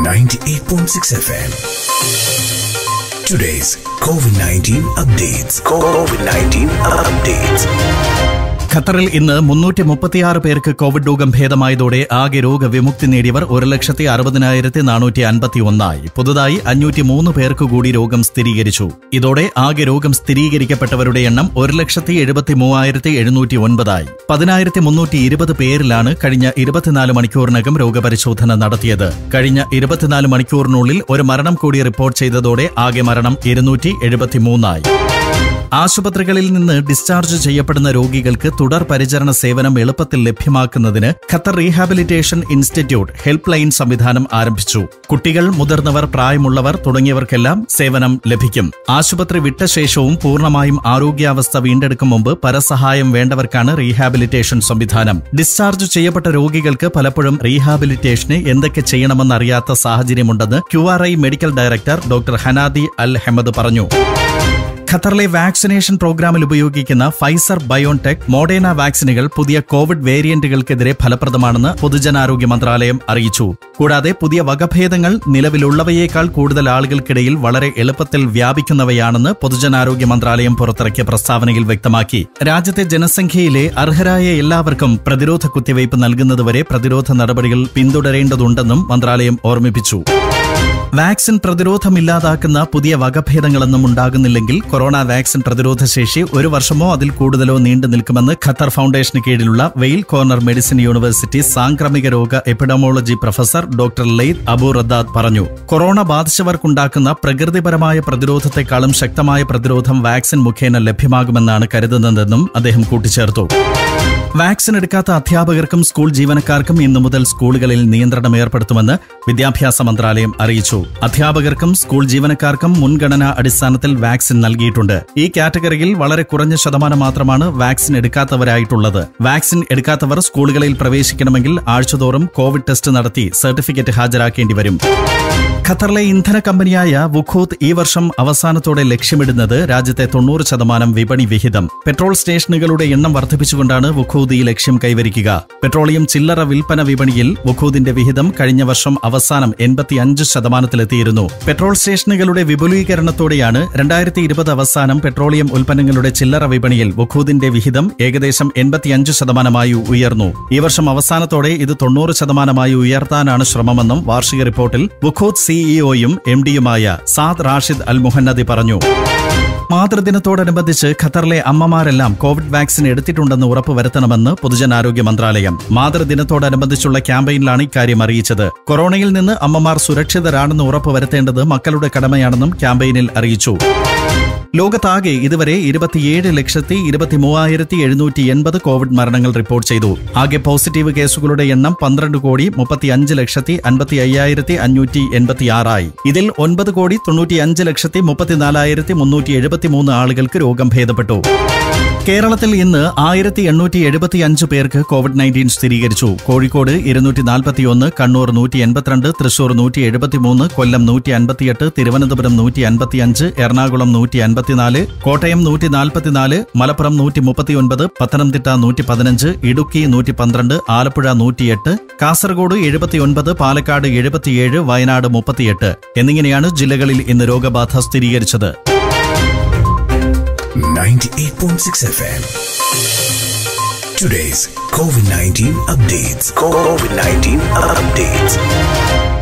98.6 FM. Today's COVID 19 updates. COVID 19 updates. ഖത്തറിൽ ഇന്ന് മുന്നൂറ്റി മുപ്പത്തിയാറ് പേർക്ക് കോവിഡ് രോഗം ഭേദമായതോടെ ആകെ രോഗവിമുക്തി നേടിയവർ ഒരു ലക്ഷത്തി അറുപതിനായിരത്തി നാനൂറ്റി അൻപത്തി ഒന്നായി പുതുതായി അഞ്ഞൂറ്റി മൂന്ന് പേർക്ക് കൂടി രോഗം സ്ഥിരീകരിച്ചു ഇതോടെ ആകെ രോഗം സ്ഥിരീകരിക്കപ്പെട്ടവരുടെ എണ്ണം ഒരു ലക്ഷത്തി എഴുപത്തി മൂവായിരത്തി എഴുന്നൂറ്റി ഒൻപതായി പതിനായിരത്തി മുന്നൂറ്റി ഇരുപത് പേരിലാണ് കഴിഞ്ഞ ഇരുപത്തിനാല് മണിക്കൂറിനകം രോഗപരിശോധന നടത്തിയത് കഴിഞ്ഞ ഇരുപത്തിനാല് മണിക്കൂറിനുള്ളിൽ ഒരു മരണം കൂടി റിപ്പോർട്ട് ചെയ്തതോടെ ആകെ മരണം ഇരുന്നൂറ്റി എഴുപത്തിമൂന്നായി ആശുപത്രികളിൽ നിന്ന് ഡിസ്ചാർജ് ചെയ്യപ്പെടുന്ന രോഗികൾക്ക് തുടർ പരിചരണ സേവനം എളുപ്പത്തിൽ ലഭ്യമാക്കുന്നതിന് Qatar rehabilitation institute help line സംവിധാനം ആരംഭിച്ചു കുട്ടികൾ മുതിർന്നവർ പ്രായമുള്ളവർ തുടങ്ങിയവർക്കെല്ലാം സേവനം ലഭിക്കും ആശുപത്രി വിട്ട ശേഷവും പൂർണ്ണമായും ആരോഗ്യാവസ്ഥ വീണ്ടെടുക്കും മുമ്പ് പരസഹായം വേണ്ടവർക്കാണ് റീഹാബിലിറ്റേഷൻ സംവിധാനം ഡിസ്ചാർജ് ചെയ്യപ്പെട്ട രോഗികൾക്ക് പലപ്പോഴും റീഹാബിലിറ്റേഷന് എന്തൊക്കെ ചെയ്യണമെന്നറിയാത്ത സാഹചര്യമുണ്ടെന്ന് Q R I medical director doctor Hanadi Al Hamad പറഞ്ഞു ഖത്തറിലെ വാക്സിനേഷൻ പ്രോഗ്രാമിൽ ഉപയോഗിക്കുന്ന ഫൈസർ ബയോൺടെക് മോഡേന വാക്സിനുകൾ പുതിയ കോവിഡ് വേരിയന്റുകൾക്കെതിരെ ഫലപ്രദമാണെന്ന് പൊതുജനാരോഗ്യ മന്ത്രാലയം അറിയിച്ചു കൂടാതെ പുതിയ വകഭേദങ്ങൾ നിലവിലുള്ളവയേക്കാൾ കൂടുതൽ ആളുകൾക്കിടയിൽ വളരെ എളുപ്പത്തിൽ വ്യാപിക്കുന്നവയാണെന്ന് പൊതുജനാരോഗ്യ മന്ത്രാലയം പുറത്തിറക്കിയ പ്രസ്താവനയിൽ വ്യക്തമാക്കി രാജ്യത്തെ ജനസംഖ്യയിലെ അർഹരായ എല്ലാവർക്കും പ്രതിരോധ കുത്തിവയ്പ് നൽകുന്നതുവരെ പ്രതിരോധ നടപടികൾ പിന്തുടരേണ്ടതുണ്ടെന്നും മന്ത്രാലയം ഓർമ്മിപ്പിച്ചു വാക്സിൻ പ്രതിരോധമില്ലാതാക്കുന്ന പുതിയ വകഭേദങ്ങളൊന്നും ഉണ്ടാകുന്നില്ലെങ്കിൽ കൊറോണ വാക്സിൻ പ്രതിരോധ ശേഷി ഒരു വർഷമോ അതിൽ കൂടുതലോ നീണ്ടു നിൽക്കുമെന്ന് ഖത്തർ ഫൗണ്ടേഷന് കീഴിലുള്ള വെയിൽ കോർണർ മെഡിസിൻ യൂണിവേഴ്സിറ്റി സാംക്രമിക രോഗ epidemiology professor doctor Laith Abu Raddad പറഞ്ഞു കൊറോണ ബാധിച്ചവർക്കുണ്ടാക്കുന്ന പ്രകൃതിപരമായ പ്രതിരോധത്തെക്കാളും ശക്തമായ പ്രതിരോധം വാക്സിൻ മുഖേന ലഭ്യമാകുമെന്നാണ് കരുതുന്നതെന്നും അദ്ദേഹം കൂട്ടിച്ചേർത്തു വാക്സിൻ എടുക്കാത്ത അധ്യാപകർക്കും സ്കൂൾ ജീവനക്കാർക്കും ഇന്നു മുതൽ സ്കൂളുകളിൽ നിയന്ത്രണം ഏർപ്പെടുത്തുമെന്ന് വിദ്യാഭ്യാസ മന്ത്രാലയം അറിയിച്ചു അധ്യാപകർക്കും സ്കൂൾ ജീവനക്കാർക്കും മുൻഗണനാ അടിസ്ഥാനത്തിൽ വാക്സിൻ നൽകിയിട്ടുണ്ട് ഈ കാറ്റഗറിയിൽ വളരെ കുറഞ്ഞ ശതമാനം മാത്രമാണ് വാക്സിൻ എടുക്കാത്തവരായിട്ടുള്ളത് വാക്സിൻ എടുക്കാത്തവർ സ്കൂളുകളിൽ പ്രവേശിക്കണമെങ്കിൽ ആഴ്ചതോറും കോവിഡ് ടെസ്റ്റ് നടത്തി സർട്ടിഫിക്കറ്റ് ഹാജരാക്കേണ്ടി വരും ഖത്തറിലെ ഇന്ധന കമ്പനിയായ വുഖൂത്ത് ഈ വർഷം അവസാനത്തോടെ ലക്ഷ്യമിടുന്നത് രാജ്യത്തെ തൊണ്ണൂറ് ശതമാനം വിപണി വിഹിതം പെട്രോൾ സ്റ്റേഷനുകളുടെ എണ്ണം വർദ്ധിപ്പിച്ചുകൊണ്ടാണ് വുഖൂത്ത് ഈ ലക്ഷ്യം കൈവരിക്കുക പെട്രോളിയം ചില്ലറ വിൽപ്പന വിപണിയിൽ വുഖൂദിന്റെ വിഹിതം കഴിഞ്ഞ വർഷം അവസാനം എൺപത്തിയഞ്ച് ശതമാനത്തിലെത്തിയിരുന്നു പെട്രോൾ സ്റ്റേഷനുകളുടെ വിപുലീകരണത്തോടെയാണ് രണ്ടായിരത്തി ഇരുപത് അവസാനം പെട്രോളിയം ഉൽപ്പന്നങ്ങളുടെ ചില്ലറ വിപണിയിൽ വുഖൂദിന്റെ വിഹിതം ഏകദേശം എൺപത്തിയഞ്ച് ശതമാനമായി ഉയർന്നു ഈ വർഷം അവസാനത്തോടെ ഇത് തൊണ്ണൂറ് ശതമാനമായി ഉയർത്താനാണ് ശ്രമമെന്നും വാർഷിക റിപ്പോർട്ടിൽ വുഖൂത്ത് സിഇഒയും എം ഡിയുമായ സാദ് റാഷിദ് അൽ മുഹന്നദി പറഞ്ഞു മാതൃദിനത്തോടനുബന്ധിച്ച് ഖത്തറിലെ അമ്മമാരെല്ലാം കോവിഡ് വാക്സിൻ എടുത്തിട്ടുണ്ടെന്ന് ഉറപ്പുവരുത്തണമെന്ന് പൊതുജനാരോഗ്യ മന്ത്രാലയം മാതൃദിനത്തോടനുബന്ധിച്ചുള്ള ക്യാമ്പയിനിലാണ് ഇക്കാര്യം അറിയിച്ചത് കൊറോണയിൽ നിന്ന് അമ്മമാർ സുരക്ഷിതരാണെന്ന് ഉറപ്പുവരുത്തേണ്ടത് മക്കളുടെ കടമയാണെന്നും ക്യാമ്പയിനിൽ അറിയിച്ചു ലോകത്താകെ ഇതുവരെ ഇരുപത്തിയേഴ് ലക്ഷത്തി ഇരുപത്തി മൂവായിരത്തി എഴുന്നൂറ്റി എൺപത് കോവിഡ് മരണങ്ങൾ റിപ്പോർട്ട് ചെയ്തു ആകെ പോസിറ്റീവ് കേസുകളുടെ എണ്ണം പന്ത്രണ്ട് കോടി മുപ്പത്തിയഞ്ച് ലക്ഷത്തി അൻപത്തി അയ്യായിരത്തി അഞ്ഞൂറ്റി എൺപത്തിയാറായി ഇതിൽ ഒൻപത് കോടി തൊണ്ണൂറ്റിയഞ്ച് ലക്ഷത്തി മുപ്പത്തിനാലായിരത്തി മുന്നൂറ്റി എഴുപത്തിമൂന്ന് ആളുകൾക്ക് രോഗം ഭേദപ്പെട്ടു കേരളത്തിൽ ഇന്ന് ആയിരത്തി എണ്ണൂറ്റി എഴുപത്തിയഞ്ച് പേർക്ക് കോവിഡ് നയൻറ്റീൻ സ്ഥിരീകരിച്ചു കോഴിക്കോട് ഇരുന്നൂറ്റി നാൽപ്പത്തിയൊന്ന് കണ്ണൂർ നൂറ്റി എൺപത്തിരണ്ട് തൃശൂർ നൂറ്റി എഴുപത്തിമൂന്ന് കൊല്ലം നൂറ്റി അൻപത്തിയെട്ട് തിരുവനന്തപുരം നൂറ്റി അൻപത്തിയഞ്ച് എറണാകുളം നൂറ്റി അൻപത്തിനാല് കോട്ടയം നൂറ്റി നാൽപ്പത്തിനാല് മലപ്പുറം നൂറ്റി മുപ്പത്തിയൊൻപത് പത്തനംതിട്ട നൂറ്റി പതിനഞ്ച് ഇടുക്കി നൂറ്റി പന്ത്രണ്ട് ആലപ്പുഴ നൂറ്റിയെട്ട് കാസർഗോഡ് എഴുപത്തിയൊൻപത് പാലക്കാട് എഴുപത്തിയേഴ് വയനാട് മുപ്പത്തിയെട്ട് എന്നിങ്ങനെയാണ് ജില്ലകളിൽ ഇന്ന് രോഗബാധ സ്ഥിരീകരിച്ചത് 98.6 FM. Today's COVID 19 updates. COVID 19 updates.